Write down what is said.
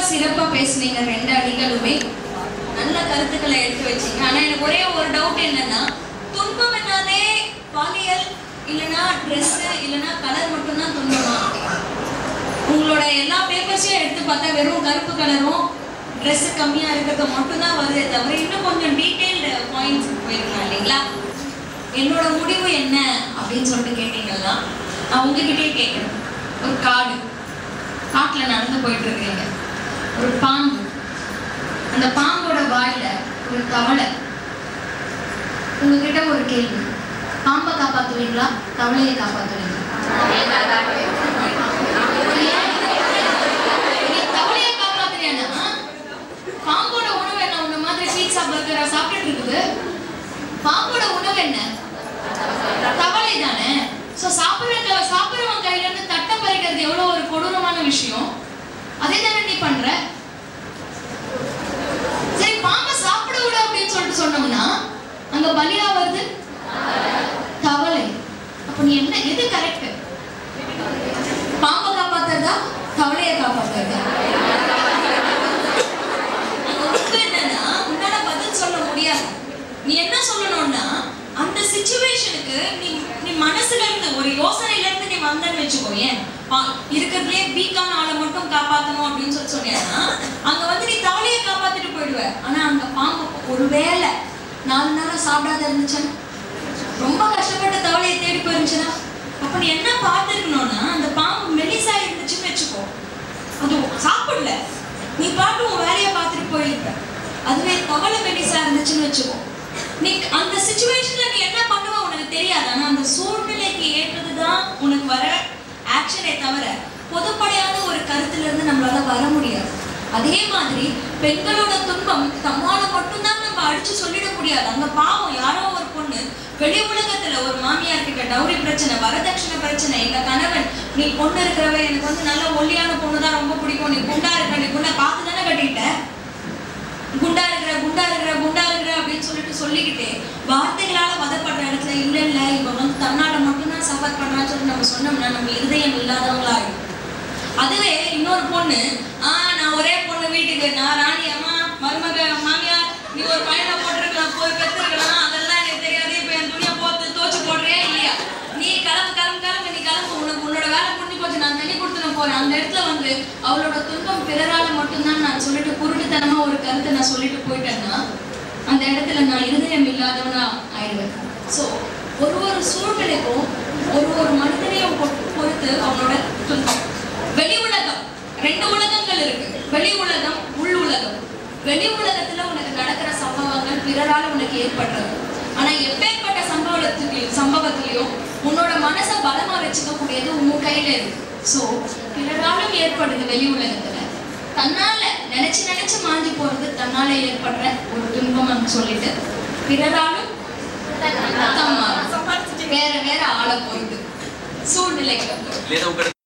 சிறப்பா பேசுனீங்க ரெண்டு அணிகளுமே நல்ல கருத்துக்களை எடுத்து வச்சீங்க ஆனா எனக்கு ஒரே ஒரு டவுட் என்னன்னா துன்பம் என்னாலே பாலியல் இல்லைன்னா ட்ரெஸ் இல்லைன்னா கலர் மட்டும்தான் துன்பமா உங்களோட எல்லா பேப்பர்ஸையும் எடுத்து பார்த்தா வெறும் கருப்பு கலரும் Dress கம்மியா இருக்கிறது மட்டும்தான் வருதே தவிர இன்னும் கொஞ்சம் டீடைல்டு பாயிண்ட்ஸ் போயிருக்கலாம் இல்லைங்களா என்னோட முடிவு என்ன அப்படின்னு சொல்லிட்டு கேட்டீங்கன்னா நான் உங்ககிட்டயே கேட்குறேன் ஒரு காடு காட்டுல நடந்து போயிட்டு இருக்கீங்க ஒரு பாம்பு அந்த பாம்போட வாயில ஒரு தவளை உங்ககிட்ட ஒரு கேள்வி பாம்பை காப்பாத்துவீங்களா தவளையை காப்பாத்துவீங்களா நீ தவளையை காப்பாத்துறியானா பாம்போட உணவு என்ன உன்ன மாதிரி பீட்சா பர்கரா சாப்பிட்டுட்டு இருக்குது பாம்போட உணவு என்ன தவளை தானே சோ சாப்பிடுற சாப்பிடுறவன் கையில இருந்து தட்டை பறிக்கிறது எவ்வளவு ஒரு கொடூரமான விஷயம் அதே தானே நீ பண்ற சரி பாம்பை சாப்பிட விடு அப்படின்னு சொல்லிட்டு சொன்னோம்னா அங்க பலியா வருது தவளை அப்ப நீ என்ன எது கரெக்ட் பாம்பை காப்பாத்துறதா தவளையை காப்பாத்துறதா அங்க உண்மை என்னன்னா உன்னால பதில் சொல்ல முடியாது நீ என்ன சொல்லணும்னா அந்த சுச்சுவேஷனுக்கு நீ நீ மனசுல இருந்து ஒரு யோசனையில இருந்து நீ வந்தன்னு வச்சுக்கோ ஏன் பா- இருக்கிறதுலே வீக்கான ஆளை மட்டும் காப்பாத்தணும் அப்படின்னு சொல்லி சொன்னீங்கன்னா அங்க வந்து நீ தவளையை காப்பாத்திட்டு போயிடுவ ஆனா அங்க பாம்பு ஒருவேளை நாலு நாளா சாப்பிடாத இருந்துச்சுன்னா ரொம்ப கஷ்டப்பட்ட தவளையை தேடி போயிருந்துச்சுன்னா அப்ப நீ என்ன பார்த்துருக்கணும்னா அந்த பாம்பு மெலிசா இருந்துச்சுன்னு வச்சுக்கோ அது சாப்பிடல நீ பாட்டு உன் வேலையை பார்த்துட்டு போயிருப்ப அதுவே தவளை மெலிசா இருந்துச்சுன்னு வச்சுக்கோ நீ அந்த சுச்சுவேஷன்ல நீ என்ன பண்ணுவ உனக்கு தெரியாது ஆனா அந்த சூழ்நிலைக்கு ஏற்றதுதான் உனக்கு வர ஆக்ஷனே தவிர பொதுப்படையான ஒரு கருத்துல இருந்து நம்மளால வர முடியாது அதே மாதிரி பெண்களோட துன்பம் தம்மால மட்டும்தான் நம்ம அடிச்சு சொல்லிட முடியாது அங்க பாவம் யாரோ ஒரு பொண்ணு வெளி உலகத்துல ஒரு மாமியார் கிட்ட டவுரி பிரச்சனை வரதட்சணை பிரச்சனை இல்ல கணவன் நீ பொண்ணு இருக்கிறவ எனக்கு வந்து நல்ல ஒல்லியான பொண்ணு தான் ரொம்ப பிடிக்கும் நீ குண்டா இருக்க நீ குண்டா பார்த்து தானே கட்டிட்ட குண்டா இருக்கிற குண்டா இருக்கிற குண்டா இருக்கிற அப்படின்னு சொல்லிட்டு சொல்லிக்கிட்டே வார்த்தைகளால வதப்படுற இடத்துல இல்ல இல்ல இவ வந்து தன்னால மட்டும்தான் சஃபர் பண்றான்னு சொல்லி நம்ம சொன்னோம்னா நம்ம இருதயம் இல்லாதவங்களா ஆயிடும் அதுவே இன்னொரு பொண்ணு ஆ நான் ஒரே பொண்ணு வீட்டுக்கு நான் ராணி அம்மா மருமக மாமியார் நீ ஒரு பையனை போட்டிருக்கலாம் போய் பெற்றிருக்கலாம் அதெல்லாம் எனக்கு தெரியாது இப்ப என் துணியை போட்டு தோச்சு போடுறியா இல்லையா நீ கிளம்பு கிளம்பு கிளம்பு நீ கிளம்பு உனக்கு உன்னோட வேலை முடிஞ்சு போச்சு நான் தண்ணி கொடுத்துட்டு போறேன் அந்த இடத்துல வந்து அவளோட துன்பம் பிறரால மட்டும்தான் நான் சொல்லிட்டு குருட்டுத்தனமா ஒரு கருத்தை நான் சொல்லிட்டு போயிட்டேன்னா அந்த இடத்துல நான் இருதயம் இல்லாதவனா ஆயிடுவேன் ஸோ ஒரு ஒரு சூழ்நிலைக்கும் ஒரு ஒரு மனிதனையும் பொ- பொறுத்து அவனோட துன்பம் வெளி உலகம் ரெண்டு உலகங்கள் இருக்கு வெளி உலகம் உள் உலகம் வெளி உலகத்துல உனக்கு நடக்கிற சம்பவங்கள் பிறரால உனக்கு ஏற்படுறது ஆனா எப்பேற்பட்ட சம்பவத்துக்கு சம்பவத்திலையும் உன்னோட மனசை பலமா வச்சுக்க கூடியது உன் கையில இருக்கு சோ பிறராலும் ஏற்படுது வெளி உலகத்துல தன்னால நினைச்சு நினைச்சு மாஞ்சி போறது தன்னால ஏற்படுற ஒரு துன்பம்னு சொல்லிட்டு பிறராலும் தம்மால் வேற வேற ஆள போயிட்டு சூழ்நிலைக்கு లేదా ఒక